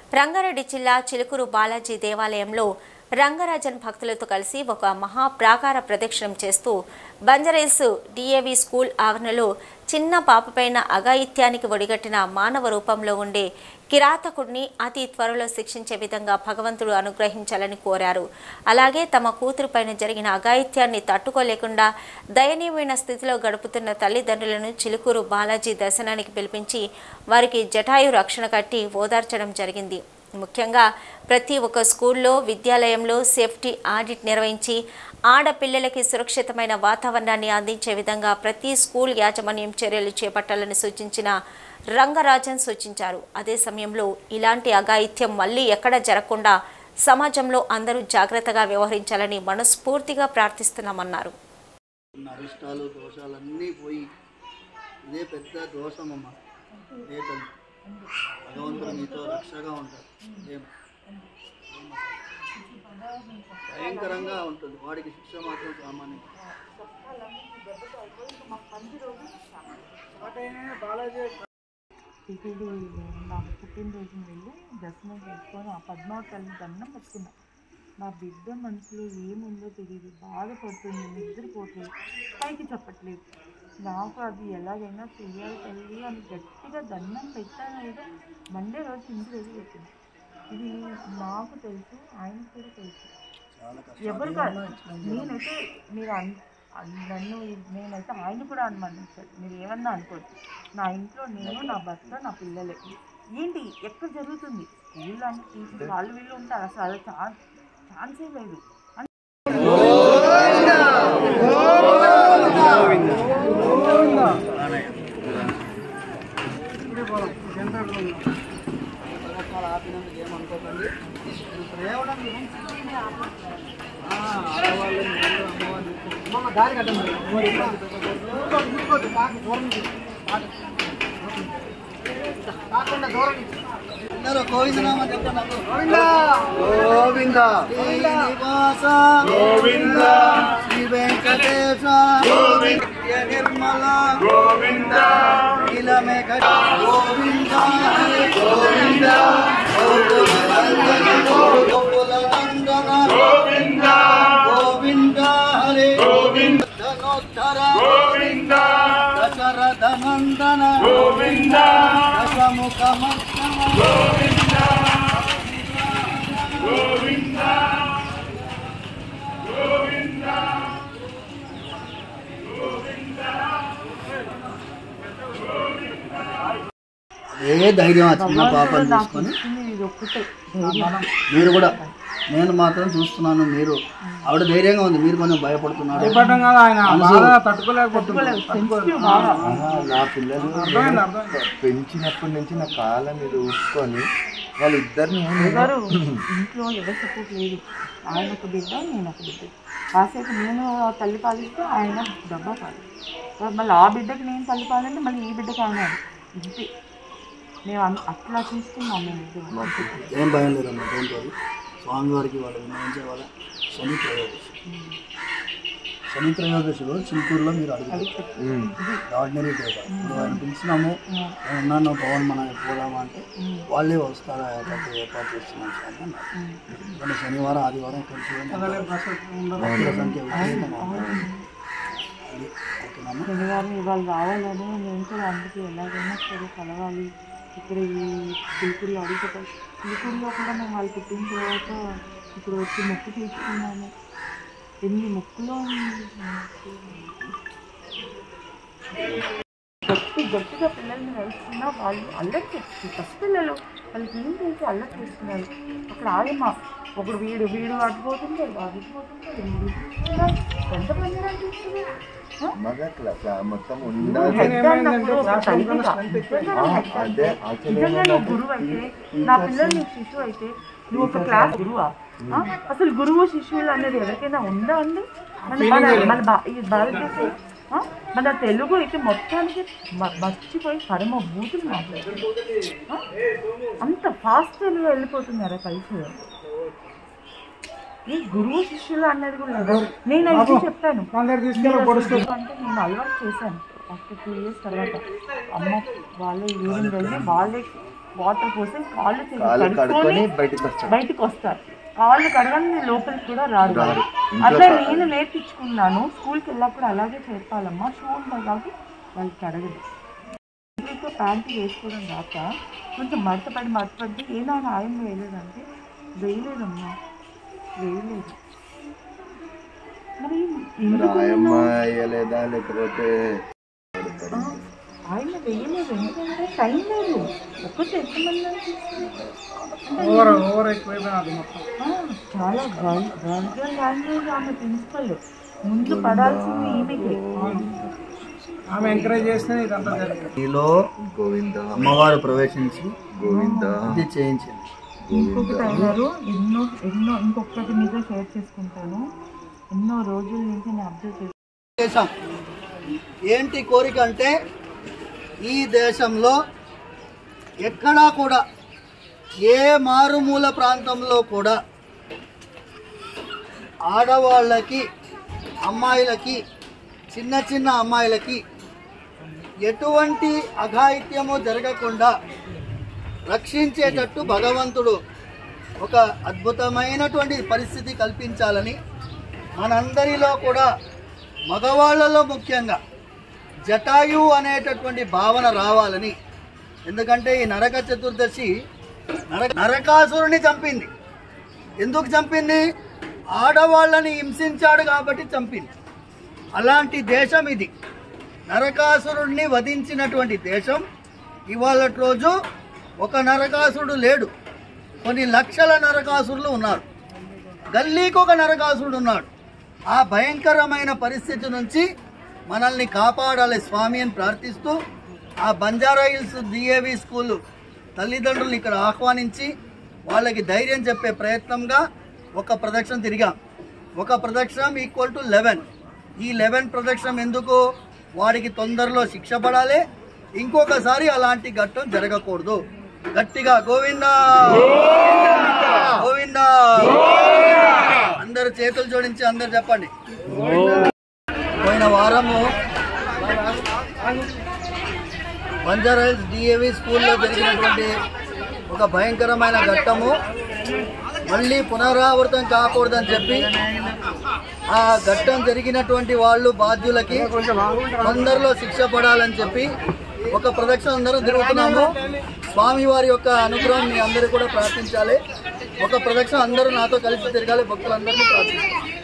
రంగారెడ్డి జిల్లా చిలుకూరు బాలాజీ దేవాలయంలో రంగరాజన్ భక్తులతో కలిసి ఒక మహా ప్రాకార ప్రదక్షిణం చేస్తూ బంజరేస్ డిఏవి స్కూల్ ఆవరణలో చిన్న పాపపైన అఘాయిత్యానికి ఒడిగట్టిన మానవ రూపంలో ఉండే కిరాతకుడిని అతి త్వరలో శిక్షించే విధంగా భగవంతుడు అనుగ్రహించాలని కోరారు అలాగే తమ కూతురుపైన జరిగిన అఘాయిత్యాన్ని తట్టుకోలేకుండా దయనీయమైన స్థితిలో గడుపుతున్న తల్లిదండ్రులను చిలుకూరు బాలాజీ దర్శనానికి పిలిపించి వారికి జటాయు రక్షణ కట్టి ఓదార్చడం జరిగింది ముఖ్యంగా ప్రతి ఒక్క స్కూల్లో విద్యాలయంలో సేఫ్టీ ఆడిట్ నిర్వహించి ఆడపిల్లలకి సురక్షితమైన వాతావరణాన్ని అందించే విధంగా ప్రతి స్కూల్ యాజమాన్యం చర్యలు చేపట్టాలని సూచించిన రంగరాజన్ సూచించారు అదే సమయంలో ఇలాంటి అఘాయిత్యం మళ్ళీ ఎక్కడ జరగకుండా సమాజంలో అందరూ జాగ్రత్తగా వ్యవహరించాలని మనస్ఫూర్తిగా ప్రార్థిస్తున్నామన్నారు ఉన్న అరిష్టాలు దోషాలన్నీ పోయి ఇదే పెద్ద దోషమమ్మ ఇదే తల్లి భగవంతుడు నీతో రక్షగా ఉంటాడు ఏం ఏం అసలు. భయంకరంగా ఉంటుంది వాడికి శిక్ష మాత్రం సామాన్యం టికెట్ నా పుట్టినరోజు వెళ్ళి దర్శనం చేసుకొని ఆ పద్మావతి తల్లి దండం పెట్టుకున్నా నా బిడ్డ మనసులో ఏముందో తెలియదు బాధపడుతుంది నిద్రపోతుంది పైకి చెప్పట్లేదు నాకు అది ఎలాగైనా చెయ్యాలి తల్లి అని గట్టిగా దండం పెట్టాను ఏదో మండే రోజు ఇంటి రోజు పెట్టింది ఇది నాకు తెలుసు ఆయనకు కూడా తెలుసు చాలా కష్టం ఎవరు కాదు నేనైతే మీరు అన్ అన్- నన్ను నేనైతే ఆయన కూడా అనుమానించాడు మీరు ఏమన్నా అనుకోండి నా ఇంట్లో నేను నా భర్త నా పిల్లలే ఏంటి ఎక్కడ జరుగుతుంది స్కూల్ అంటే టీచర్ వాళ్ళు వీళ్ళు ఉంటారు అసలు అది ఛాన్స్ ఛాన్సే లేదు పథకాలు ఆపినందుకు ఏమనుకోకండి నేను కేవలం ఆ, ఆడవాళ్ళు మీరందరూ అమ్మవారిని అమ్మమ్మ దారి కట్టండి మరి ఇబ్బంది పెట్టకూడదు. కూర్చోద్దు, కాకు దూరం నుంచి. కాకు. కాకుండా దూరం నుంచి. అందరూ గోవిందనామా చెప్పండి అందరూ. గోవింద శ్రీనివాస గోవింద శ్రీ వెంకటేశ గోవింద నిర్మల గోవింద నీలమేఘ గోవింద హరి గోవింద గోకుల నందన గోవింద గోవింద హరి గోవింద ధనోద్ధర గోవింద దశరథ నందన గోవింద దశముఖ మస్తమ ఏ ధైర్యం ఆ చిన్న పాపని తీసుకొని ఇచ్చింది ఇది ఒక్కటే ధైర్యం. మీరు కూడా నేను మాత్రం చూస్తున్నాను మీరు ఆవిడ ధైర్యంగా ఉంది మీరు కొంచెం భయపడుతున్నారు తట్టుకోలేదు. సెన్సిటివ్ బాగా నా పిల్లలు పెంచినప్పటి నుంచి నా కాళ్ళ మీద ఊపుకొని వాళ్ళిద్దరిని ఎవరు ఇంట్లో ఎవరు సపోర్ట్ లేదు ఆయన ఒక బిడ్డ నేను ఒక బిడ్డ కాసేపు నేను తల్లి పాలిస్తే ఆయన డబ్బా పాలి మళ్ళీ ఆ బిడ్డకి నేను తల్లి పాలంటే మళ్ళీ ఈ బిడ్డకి ఆయన ఇంతే మేము అన్- అట్లా చూస్తున్నాం మేము ఇద్దరం. ఏం భయం లేదమ్మా డోంట్ వరీ స్వామివారికి వాళ్ళు వినియోగించే వాళ్ళ శని త్రయోదశి శని త్రయోదశిలో చిలుకూరులో మీరు అడుగుతారు ఆర్డినరీ డే కాదు. ఇప్పుడు ఆయన పిలిచినాము నేను ఉన్నాను పవన్ మన పోదామా అంటే వాళ్ళే వస్తారా ఏర్పాటు ఏర్పాటు చేస్తున్నాం స్వామి అన్నారు కానీ శనివారం ఆదివారం కలిసి భక్తుల సంఖ్య విపరీతంగా ఉంటుంది. అది ఓకేనమ్మా శనివారం ఇవాళ రావాలని నేను కూడా అందుకే ఎలాగైనా సరే కలవాలి ఇక్కడ ఈ చిలుకూరులో అడుగుతాం చిలుకూరులో కూడా మేము వాళ్ళు పుట్టిన తర్వాత ఇప్పుడు వచ్చి మొక్కు తీసుకున్నాము ఎన్ని మొక్కులో గట్టి గట్టిగా పిల్లల్ని నడుస్తున్నా వాళ్ళు అల్లరి చేస్తారు ఫస్ట్ పిల్లలు వాళ్ళకి ఏం చేసి అల్లరి చేస్తున్నారు అక్కడ ఆయమ్మ ఒకడు వీడు వీడు అటుపోతుంటే వాడు ఇటుపోతుంటే వీడు ఇటుపోతున్నారు. ఎంతమంది నడిపిస్తున్నారు ఆ? మగట్ల మొత్తం నువ్వు ఉండాలి హెడ్ అన్నప్పుడు ఒక తల్లిగా నిజంగా నువ్వు హెడ్ అదే అంటే నిజంగా నువ్వు గురువు అయితే నా పిల్లలు నీకు శిశువు అయితే నువ్వు ఒక క్లాస్ గురువా ఆ? అసలు గురువు శిష్యులు అనేది ఎవరికైనా ఉందా అండి మన మన మన భా- ఈ భారతదేశం ఆ? మన తెలుగు అయితే మొత్తానికి మ- మర్చిపోయి పరమ బూతులు మాట్లాడుతుంది ఆ? అంత ఫాస్ట్ వెళ్ళిపోతున్నారా కల్చర్ ఈ గురువు శిష్యులు అన్నది కూడా లేదు నేను అయితే చెప్పాను మీరు అసలు అంటే నేను అలవాటు చేశాను ఆఫ్టర్ టూ ఇయర్స్ తర్వాత అమ్మ వాళ్ళే ఈవినింగ్ వెళ్ళి వాళ్ళే వాటర్ పోసి కాళ్ళు చేతులు కాళ్ళు కడుక్కొని కడుక్కొని బయటకు వస్తాడు బయటికి వస్తారు కాళ్ళు కడగని లోపలికి కూడా రారు రారు. ఇంట్లో అట్లా కా- నేను నేర్పించుకున్నాను స్కూల్కి వెళ్ళినప్పుడు అలాగే చెప్పాలమ్మా షూ ఉంటుంది కాబట్టి వాళ్ళకి అడగదు ఇంట్లో ప్యాంటు వేసుకోవడం రాక కొంచెం మడతపడి మడతపడి ఏదైనా ఆయన వేయలేదంటే వేయలేదమ్మా వేయలేదు మరి ఎందుకు రాయమ్మ వేయలేదా లేకపోతే ఆ, ఆయన వేయలేదు ఎందుకంటే టైం లేదు ఒక్కటి ఎంతమంది అని తీసుకున్నారు? ఓవర్ ఓవర్ ఎక్కువైపోయినా అది మొత్తం ఆ, చాలా వల్గర్ లాంగ్వేజ్ ఆమె ప్రిన్సిపల్ ముందు పడాల్సింది ఈమెకి ఆమె ఎంకరేజ్ చేస్తే ఇదంతా జరిగింది నీలో గోవింద అమ్మవారు ప్రవేశించి గోవింద ఇది చేయించింది ఇంకొకటి అయ్యారు ఎన్నో ఎన్నో ఇంకొకటి మీతో షేర్ చేసుకుంటాను ఎన్నో రోజుల నుంచి నేను అబ్జర్వ్ చేస్తాను దేశం ఏంటి కోరిక అంటే ఈ దేశంలో ఎక్కడా కూడా ఏ మారుమూల ప్రాంతంలో కూడా ఆడవాళ్ళకి అమ్మాయిలకి చిన్న చిన్న అమ్మాయిలకి ఎటువంటి అఘాయిత్యము జరగకుండా రక్షించేటట్టు భగవంతుడు ఒక అద్భుతమైనటువంటి పరిస్థితి కల్పించాలని మనందరిలో కూడా మగవాళ్ళలో ముఖ్యంగా జటాయు అనేటటువంటి భావన రావాలని ఎందుకంటే ఈ నరక చతుర్దశి నరక నరకాసురుని చంపింది ఎందుకు చంపింది ఆడవాళ్ళని హింసించాడు కాబట్టి చంపింది అలాంటి దేశం ఇది నరకాసురుణ్ణి వధించినటువంటి దేశం ఇవాళ రోజు ఒక నరకాసురుడు లేడు కొన్ని లక్షల నరకాసురులు ఉన్నారు గల్లీకి ఒక నరకాసురుడు ఉన్నాడు ఆ భయంకరమైన పరిస్థితి నుంచి మనల్ని కాపాడాలి స్వామి అని ప్రార్థిస్తూ ఆ బంజారా హిల్స్ డిఏవి స్కూల్ తల్లిదండ్రులు ఇక్కడ ఆహ్వానించి వాళ్ళకి ధైర్యం చెప్పే ప్రయత్నంగా ఒక ప్రదక్షిణ తిరిగాం ఒక ప్రదక్షిణం ఈక్వల్ టు లెవెన్ ఈ లెవెన్ ప్రదక్షిణం ఎందుకు వాడికి తొందరలో శిక్ష పడాలి ఇంకొకసారి అలాంటి ఘట్టం జరగకూడదు గట్టిగా గోవిందా గోవిందా అందరు చేతులు జోడించి అందరు చెప్పండి పోయిన వారము బంజారాహిల్స్ డిఏవి స్కూల్లో జరిగినటువంటి ఒక భయంకరమైన ఘట్టము మళ్ళీ పునరావృతం కాకూడదని చెప్పి ఆ ఘట్టం జరిగినటువంటి వాళ్ళు బాధ్యులకి తొందరలో శిక్ష పడాలని చెప్పి ఒక ప్రదక్షిణ అందరం తిరుగుతున్నాము స్వామివారి యొక్క అనుగ్రహం మీ అందరూ కూడా ప్రార్థించాలి ఒక ప్రదక్షిణ అందరూ నాతో కలిసి తిరగాలి భక్తులందరినీ ప్రార్థిస్తాం